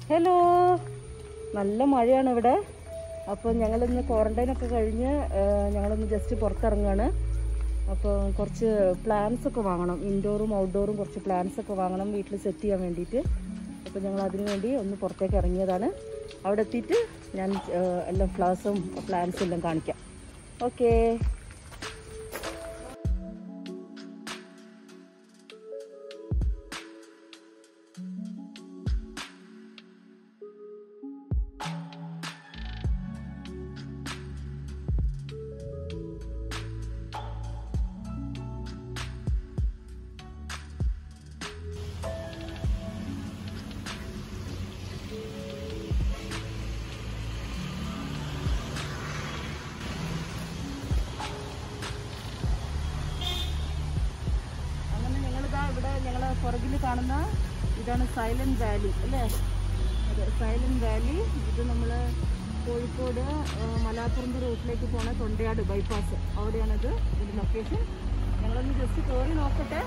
hello നല്ല മഴയാണ് ഇവിടെ അപ്പോൾ ഞങ്ങളിന്ന് ക്വാറന്റൈൻ ഒക്കെ കഴിഞ്ഞ് ആ, ഞങ്ങളൊന്ന് ജസ്റ്റ് പുറത്തിറങ്ങുകയാണ് അപ്പോൾ കുറച്ച് പ്ലാൻസ് ഒക്കെ വാങ്ങണം ഇൻഡോറും ഔട്ട്ഡോറും കുറച്ച് പ്ലാൻസ് ഒക്കെ വാങ്ങണം വീട്ടിൽ സെറ്റ് ചെയ്യാൻ വേണ്ടിയിട്ട് അപ്പോൾ ഞങ്ങൾ അതിനു വേണ്ടി ഒന്ന് പുറത്തേക്ക് ഇറങ്ങിയതാണ് അവിടെ എത്തിയിട്ട് ഞാൻ ആ, എല്ലാം ഫ്ലവേഴ്സും പ്ലാൻസും എല്ലാം കാണിക്കാം ഓക്കേ അങ്ങനെ ഞങ്ങളിതാ ഇവിടെ ഞങ്ങളെ പുറകിൽ കാണുന്ന ഇതാണ് സൈലന്റ് വാലി അല്ലേ അതെ സൈലന്റ് വാലി ഇത് നമ്മൾ കോഴിക്കോട് ആ, മലാപ്പുറമ്പ് റൂട്ടിലേക്ക് പോണ തൊണ്ടയാട് ബൈപ്പാസ് അവിടെയാണിത് ഇതിന്റെ ലൊക്കേഷൻ ഞങ്ങളൊന്ന് ജസ്റ്റ് കയറി നോക്കട്ടെ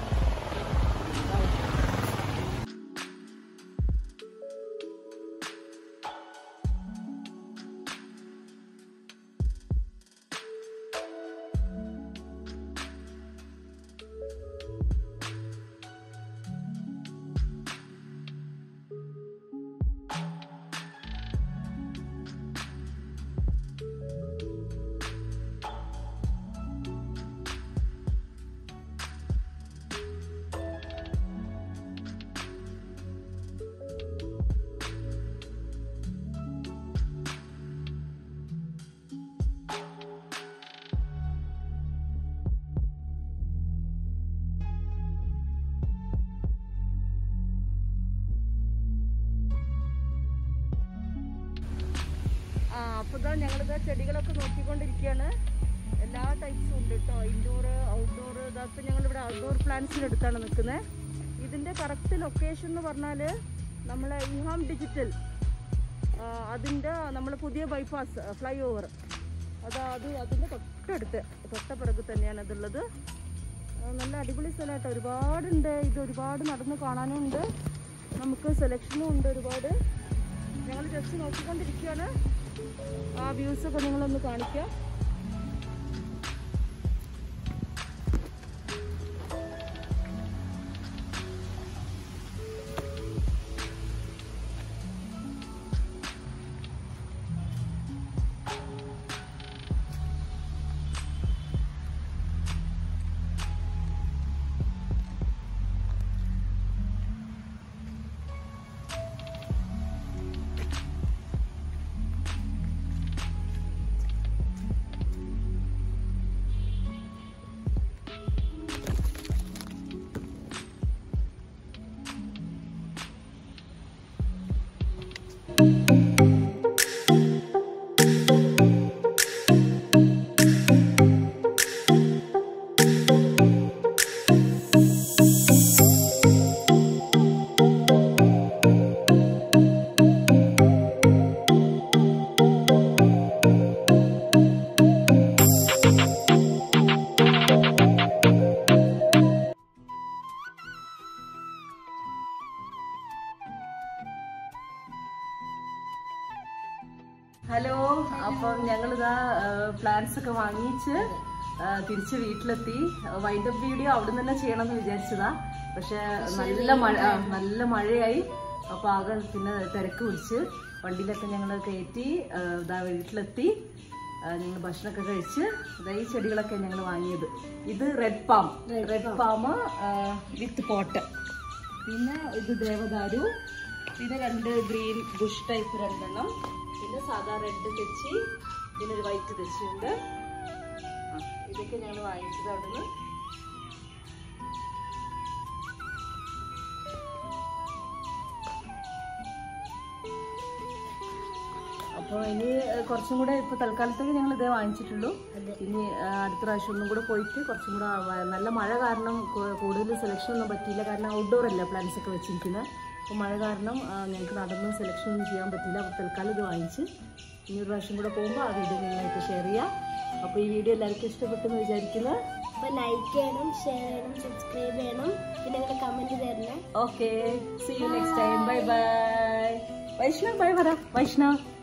ആ അപ്പൊ ഇതാ ഞങ്ങളിതാ ചെടികളൊക്കെ നോക്കിക്കൊണ്ടിരിക്കുകയാണ് എല്ലാ ടൈപ്സും ഉണ്ട് കേട്ടോ ഇൻഡോർ ഔട്ട്ഡോർ ഇതൊക്കെ ഞങ്ങൾ ഇവിടെ ഔട്ട്ഡോർ പ്ലാന്റ്സിന് അടുത്താണ് നിൽക്കുന്നത് ഇതിന്റെ കറക്റ്റ് ലൊക്കേഷൻ എന്ന് പറഞ്ഞാൽ നമ്മളെ ഇഹാം ഡിജിറ്റൽ അതിൻ്റെ നമ്മൾ പുതിയ ബൈപ്പാസ് ഫ്ലൈ ഓവർ അത് അത് അതിൻ്റെ തൊട്ടടുത്ത് തൊട്ടപ്പിറക് തന്നെയാണ് ഇതുള്ളത് ആ, നല്ല അടിപൊളി സ്ഥലമായിട്ട് ഒരുപാടുണ്ട് ഇത് ഒരുപാട് നടന്ന് കാണാനും ഉണ്ട് നമുക്ക് സെലക്ഷനും ഉണ്ട് ഒരുപാട് ഞങ്ങൾ ജസ്റ്റ് നോക്കിക്കൊണ്ടിരിക്കുകയാണ് ആ വ്യൂസ് ഒക്കെ നിങ്ങളൊന്ന് കാണിക്കാം ഹലോ അപ്പം ഞങ്ങളിതാ പ്ലാൻസ് ഒക്കെ വാങ്ങിച്ച് ആ, തിരിച്ച് വീട്ടിലെത്തി വൈൻഡപ്പ് വീഡിയോ അവിടെ നിന്ന് തന്നെ ചെയ്യണമെന്ന് വിചാരിച്ചതാ പക്ഷെ നല്ല മഴ ആ, നല്ല മഴയായി അപ്പൊ ആകെ പിന്നെ തിരക്ക് പിടിച്ച് വണ്ടിയിലൊക്കെ ഞങ്ങൾ കയറ്റി ആ, ഇതാ വീട്ടിലെത്തി ഞങ്ങൾ ഭക്ഷണമൊക്കെ കഴിച്ച് ഇതാ ഈ ചെടികളൊക്കെ ഞങ്ങൾ വാങ്ങിയത് ഇത് red palm red palm with pot പിന്നെ ഇത് ദേവദാരു പിന്നെ രണ്ട് ഗ്രീൻ ബുഷ് ടൈപ്പ് രണ്ടെണ്ണം പിന്നെ സാധാ റെഡ് തെച്ചി പിന്നെ ഒരു വൈറ്റ് തെച്ചിയുണ്ട് ആ, ഇതൊക്കെ ഞങ്ങൾ വാങ്ങിച്ചത് അവിടുന്ന് അപ്പോൾ ഇനി ഏഹ്, കുറച്ചും കൂടെ ഇപ്പൊ തൽക്കാലത്തേക്ക് ഞങ്ങൾ ഇതേ വാങ്ങിച്ചിട്ടുള്ളൂ ഇനി ഏഹ്, അടുത്ത പ്രാവശ്യം ഒന്നും കൂടെ പോയിട്ട് കുറച്ചും കൂടെ വ- നല്ല മഴ കാരണം കൂ- കൂടുതൽ സെലക്ഷൻ ഒന്നും പറ്റിയില്ല കാരണം ഔട്ട്ഡോർ അല്ലേ പ്ലാന്റ്സ് ഒക്കെ വെച്ചിരിക്കുന്നത് അപ്പോൾ മഴ കാരണം ആ, ഞങ്ങൾക്ക് നടന്ന് സെലക്ഷൻ ഒന്നും ചെയ്യാൻ പറ്റില്ല അപ്പോൾ തൽക്കാലം ഇത് വാങ്ങിച്ച് ഇനി ഒരു പ്രാവശ്യം കൂടെ പോകുമ്പോൾ ആ വീഡിയോ നിങ്ങളായിട്ട് ഷെയർ ചെയ്യാം അപ്പോൾ ഈ വീഡിയോ എല്ലാവർക്കും ഇഷ്ടപ്പെട്ടെന്ന് വിചാരിക്കുന്നു അപ്പൊ ലൈക്ക് ചെയ്യണം ഷെയർ ചെയ്യണം സബ്സ്ക്രൈബ് ചെയ്യണം പിന്നെ നിങ്ങൾ കമന്റ് തരണം okay see you next time bye bye Vaishnav bye പറ വൈഷ്ണവ്